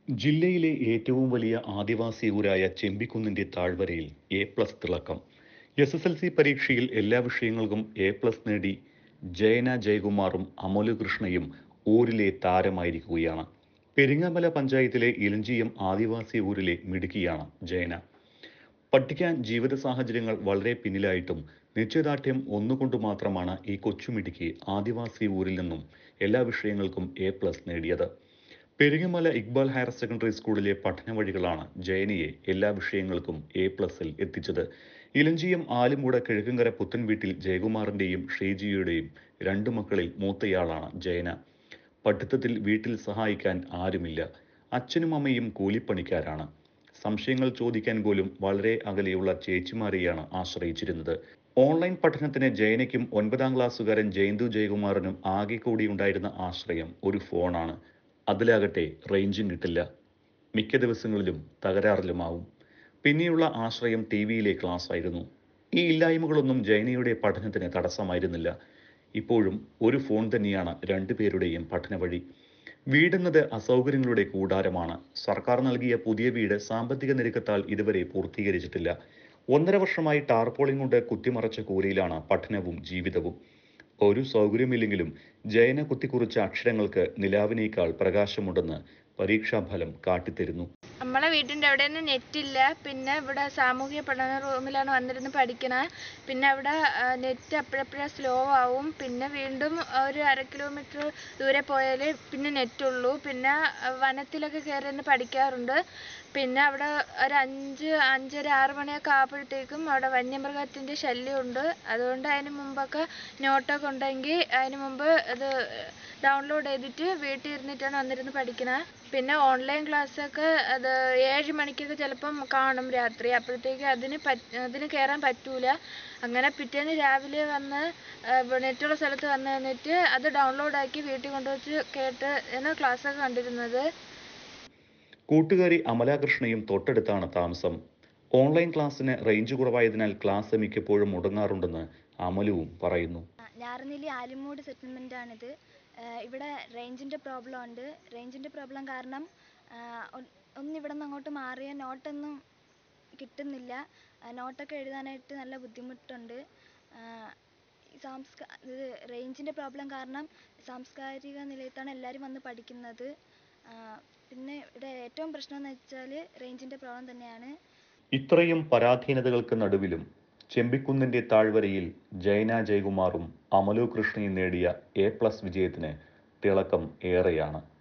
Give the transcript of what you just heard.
ജില്ലയിലെ ഏറ്റവും വലിയ ആദിവാസി ഊരായ ചെമ്പിക്കുന്നിന്റെ താഴ്വരയിൽ എ പ്ലസ് തിളക്കം എസ് എസ് എൽ സി പരീക്ഷയിൽ എല്ലാ വിഷയങ്ങൾക്കും എ പ്ലസ് നേടി ജയന ജയകുമാറും അമലുകൃഷ്ണയും ഊരിലെ താരമായിരിക്കുകയാണ് പെരിങ്ങമല പഞ്ചായത്തിലെ ഇലഞ്ചിയം ആദിവാസി ഊരിലെ മിടുക്കിയാണ് ജയന പഠിക്കാൻ ജീവിത സാഹചര്യങ്ങൾ വളരെ പിന്നിലായിട്ടും നിശ്ചയദാർഢ്യം ഒന്നുകൊണ്ട് മാത്രമാണ് ഈ കൊച്ചുമിടുക്കി ആദിവാസി ഊരിൽ നിന്നും എല്ലാ വിഷയങ്ങൾക്കും എ പ്ലസ് നേടിയത് പെരിങ്ങമല ഇക്ബാൽ ഹയർ സെക്കൻഡറി സ്കൂളിലെ പഠന വഴികളാണ് ജയനിയെ എല്ലാ വിഷയങ്ങൾക്കും എ പ്ലസിൽ എത്തിച്ചത് ഇലഞ്ചിയം ആലുംകൂട കിഴക്കുംകര പുത്തൻ വീട്ടിൽ ജയകുമാറിന്റെയും ഷേജിയുടെയും രണ്ടു മക്കളിൽ മൂത്തയാളാണ് ജയന പഠിത്തത്തിൽ വീട്ടിൽ സഹായിക്കാൻ ആരുമില്ല അച്ഛനും അമ്മയും കൂലിപ്പണിക്കാരാണ് സംശയങ്ങൾ ചോദിക്കാൻ പോലും വളരെ അകലെയുള്ള ചേച്ചിമാരെയാണ് ആശ്രയിച്ചിരുന്നത് ഓൺലൈൻ പഠനത്തിന് ജയനയ്ക്കും ഒൻപതാം ക്ലാസ്സുകാരൻ ജയന്തു ജയകുമാറിനും ആകെ കൂടി ഉണ്ടായിരുന്ന ആശ്രയം ഒരു ഫോണാണ് അതിലാകട്ടെ റേഞ്ചും കിട്ടില്ല മിക്ക ദിവസങ്ങളിലും തകരാറിലുമാവും പിന്നെയുള്ള ആശ്രയം ടി വിയിലെ ക്ലാസ് ആയിരുന്നു ഈ ഇല്ലായ്മകളൊന്നും ജൈനയുടെ പഠനത്തിന് തടസ്സമായിരുന്നില്ല ഇപ്പോഴും ഒരു ഫോൺ തന്നെയാണ് രണ്ടുപേരുടെയും പഠന വഴി വീടെന്നത് അസൗകര്യങ്ങളുടെ കൂടാരമാണ് സർക്കാർ നൽകിയ പുതിയ വീട് സാമ്പത്തിക നിരക്കത്താൽ ഇതുവരെ പൂർത്തീകരിച്ചിട്ടില്ല ഒന്നര വർഷമായി ടാർപോളിംഗ് കൊണ്ട് കുത്തിമറച്ച കൂരയിലാണ് പഠനവും ജീവിതവും ഒരു സൗകര്യമില്ലെങ്കിലും ജയന കുത്തിക്കുറിച്ച അക്ഷരങ്ങൾക്ക് നിലാവിനേക്കാൾ പ്രകാശമുണ്ടെന്ന് പരീക്ഷാഫലം കാട്ടിത്തരുന്നു നമ്മളെ വീട്ടിൻ്റെ അവിടെ നിന്ന് നെറ്റ് ഇല്ല പിന്നെ ഇവിടെ സാമൂഹിക പഠന റൂമിലാണ് വന്നിരുന്ന് പഠിക്കണത് പിന്നെ അവിടെ നെറ്റ് അപ്പോഴപ്പോഴേ സ്ലോ ആവും പിന്നെ വീണ്ടും ഒരു അര കിലോമീറ്റർ ദൂരെ പോയാൽ പിന്നെ നെറ്റ് ഉള്ളൂ പിന്നെ ആ, വനത്തിലൊക്കെ കയറി നിന്ന് പഠിക്കാറുണ്ട് പിന്നെ അവിടെ ഒരു അഞ്ച് അഞ്ചര ആറ് മണിയൊക്കെ ആകുമ്പോഴത്തേക്കും അവിടെ വന്യമൃഗത്തിൻ്റെ ശല്യമുണ്ട് അതുകൊണ്ട് അതിന് മുമ്പൊക്കെ നോട്ടൊക്കെ ഉണ്ടെങ്കിൽ അതിന് മുമ്പ് ഇത് ഡൗൺലോഡ് ചെയ്തിട്ട് വീട്ടിൽ ഇരുന്നിട്ടാണ് വന്നിരുന്ന് പഠിക്കണത് പിന്നെ ഓൺലൈൻ ക്ലാസ്സൊക്കെ അത് ഏഴ് മണിക്കൊക്കെ ചിലപ്പം കാണും രാത്രി അപ്പോഴത്തേക്ക് അതിന് പറ്റ് അതിന് കയറാൻ പറ്റൂല അങ്ങനെ പിറ്റേന്ന് രാവിലെ വന്ന് നെറ്റുള്ള സ്ഥലത്ത് വന്ന് നിന്നിട്ട് അത് ഡൗൺലോഡ് ആക്കി വീട്ടിൽ കൊണ്ടുവച്ച് കേട്ട് ആണ് ക്ലാസ്സൊക്കെ കണ്ടിരുന്നത് കൂട്ടുകാരി അമലാകൃഷ്ണയും തൊട്ടടുത്താണ് താമസം ഓൺലൈൻ ക്ലാസ്സിന് റേഞ്ച് കുറവായതിനാൽ ക്ലാസ് മിക്കപ്പോഴും മുടങ്ങാറുണ്ടെന്ന് അമലുവും പറയുന്നു ഞാറുനെല്ലി ആലിമൂട് സെറ്റിൽമെൻ്റ് ആണിത് ആഹ് ഇവിടെ റേഞ്ചിൻ്റെ പ്രോബ്ലം ഉണ്ട് റേഞ്ചിൻ്റെ പ്രോബ്ലം കാരണം ആഹ് ഒ- ഒന്ന് ഇവിടെ നിന്ന് അങ്ങോട്ട് മാറിയ നോട്ടൊന്നും കിട്ടുന്നില്ല ആഹ് നോട്ടൊക്കെ എഴുതാനായിട്ട് നല്ല ബുദ്ധിമുട്ടുണ്ട് ആഹ് ഈ സാംസ്കാ ഇത് റേഞ്ചിൻ്റെ പ്രോബ്ലം കാരണം സാംസ്കാരിക നിലയത്താണ് എല്ലാവരും വന്ന് പഠിക്കുന്നത് ആഹ് പിന്നെ ഇവിടെ ഏറ്റവും പ്രശ്നം എന്ന് വെച്ചാൽ റേഞ്ചിൻ്റെ പ്രോബ്ലം തന്നെയാണ് ഇത്രയും പരാധീനതകൾക്ക് നടുവിലും ചെമ്പിക്കുന്നിന്റെ താഴ്വരയിൽ ജയന ജയകുമാറും അമലു കൃഷ്ണയും നേടിയ എ പ്ലസ് വിജയത്തിന് തിളക്കം ഏറെയാണ്